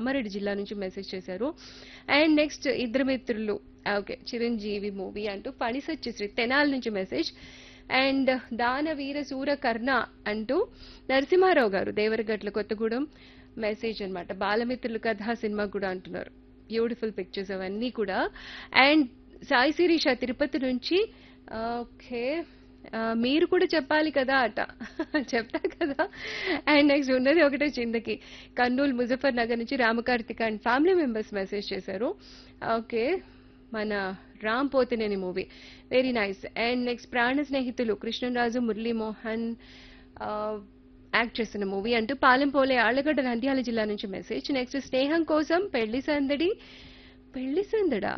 కామారెడ్డి జిల్లా నుంచి మెసేజ్ చేశారు అండ్ నెక్స్ట్ ఇద్దరు మిత్రులు ఓకే చిరంజీవి మూవీ అంటూ పణిసచ్చి శ్రీ తెనాల్ నుంచి మెసేజ్ అండ్ దాన వీర సూర కర్ణ అంటూ నరసింహారావు గారు దేవరగట్ల కొత్తగూడెం మెసేజ్ అన్నమాట బాలమిత్రులు కథ సినిమా కూడా అంటున్నారు బ్యూటిఫుల్ పిక్చర్స్ అవన్నీ కూడా అండ్ సాయి శిరీష తిరుపతి నుంచి ఓకే ఆ, మీరు కూడా చెప్పాలి కదా అట చెప్తా కదా అండ్ నెక్స్ట్ ఉన్నది ఒకటే చిందకి కర్నూలు ముజఫర్ నగర్ నుంచి Ramakarthika and family members message చేశారు ఓకే మన Ram Pothineni movie very nice and next Prana Snehithulu Krishnaraju Muralimohan ఆ, యాక్ట్ చేసిన మూవీ అంటూ పాలెంపోలే ఆళ్లగడ్డ నంద్యాల జిల్లా నుంచి మెసేజ్ నెక్స్ట్ స్నేహం కోసం పెళ్లి సందడి పెళ్లి సందడా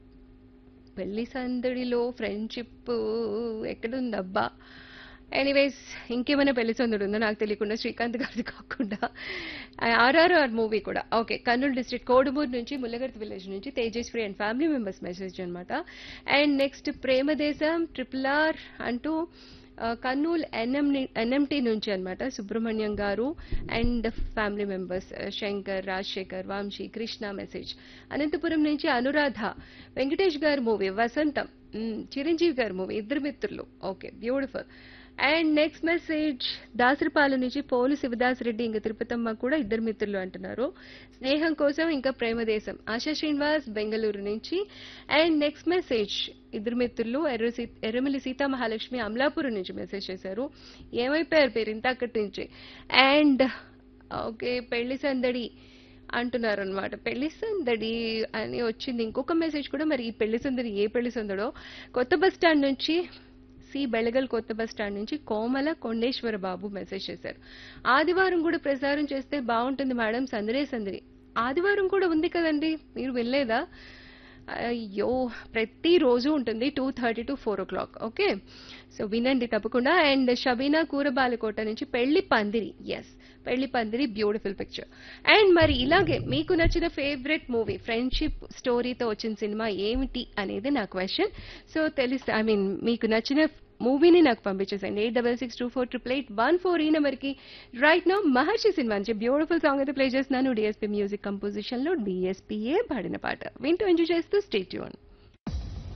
పెళ్లి సందడిలో ఫ్రెండ్షిప్ ఎక్కడుందబ్బా ఎనీవేస్ ఇంకేమైనా పెళ్లి సందడి ఉందో నాకు తెలియకుండా శ్రీకాంత్ గారిది కాకుండా ఆర్ఆర్ఆర్ మూవీ కూడా ఓకే కర్నూలు డిస్ట్రిక్ట్ కోడుమూరు నుంచి ముల్లగర్తి విలేజ్ నుంచి Tejaswi and family members message అన్నమాట and next Premadesam triple R అంటూ ఆ, కర్నూలు ఎన్ఎం ఎన్ఎంటీ నుంచి అన్నమాట Subrahmanyam garu and family members Shankar Rajasekhar Vamsi Krishna message Anantapuram నుంచి అనురాధ వెంకటేష్ గారి మూవీ వసంతం మ్, చిరంజీవి గారి movie Iddaru Mitrulu okay beautiful and next message Dasaripalem నుంచి పోలు శివదాస్ రెడ్డి ఇంకా తిరుపతమ్మ కూడా ఇద్దరు మిత్రులు అంటున్నారు స్నేహం కోసం ఇంకా ప్రేమదేశం ఆశా శ్రీనివాస్ బెంగళూరు నుంచి and next message Iddaru Mitrulu ఎర్ర సీ ఎర్రమిల్లి సీతా మహాలక్ష్మి అమలాపురం నుంచి మెసేజ్ చేశారు ఏమైపోయారు పేరు ఇంత అక్కడి నుంచి అండ్ ఓకే పెళ్లి సందడి అంటున్నారు అనమాట పెళ్లి సందడి అని వచ్చింది ఇంకొక మెసేజ్ కూడా మరి ఈ పెళ్లి సందడి ఏ పెళ్లి సందడో కొత్త బస్ స్టాండ్ నుంచి సి బెళగల్ కొత్త బస్ స్టాండ్ నుంచి కోమల కొండేశ్వర బాబు మెసేజ్ చేశారు ఆదివారం కూడా ప్రసారం చేస్తే బాగుంటుంది మేడం సందడే సందడి ఆదివారం కూడా ఉంది కదండి మీరు వినలేదా అయ్యో ప్రతిరోజు ఉంటుంది two thirty to four o'clock okay so వినండి తప్పకుండా అండ్ షబీనా కూరబాలకోట నుంచి పెళ్లి పందిరి ఎస్ పెళ్లి పందిరి బ్యూటిఫుల్ పిక్చర్ అండ్ మరి ఇలాగే మీకు నచ్చిన ఫేవరెట్ మూవీ ఫ్రెండ్షిప్ స్టోరీతో వచ్చిన సినిమా ఏమిటి అనేది నా క్వశ్చన్ సో తెలిస్తే ఐ మీన్ మీకు నచ్చిన మూవీని నాకు పంపించేసండి eight double six two four triple eight one four ఈ నెంబర్కి రైట్ నో మహర్షి సినిమా నుంచి బ్యూటిఫుల్ సాంగ్ అయితే ప్లే చేస్తున్నాను డిఎస్పీ మ్యూజిక్ కంపోజిషన్లో డిఎస్పీఏ పాడిన పాట వింటూ ఎంజాయ్ చేస్తూ స్టేట్ యూన్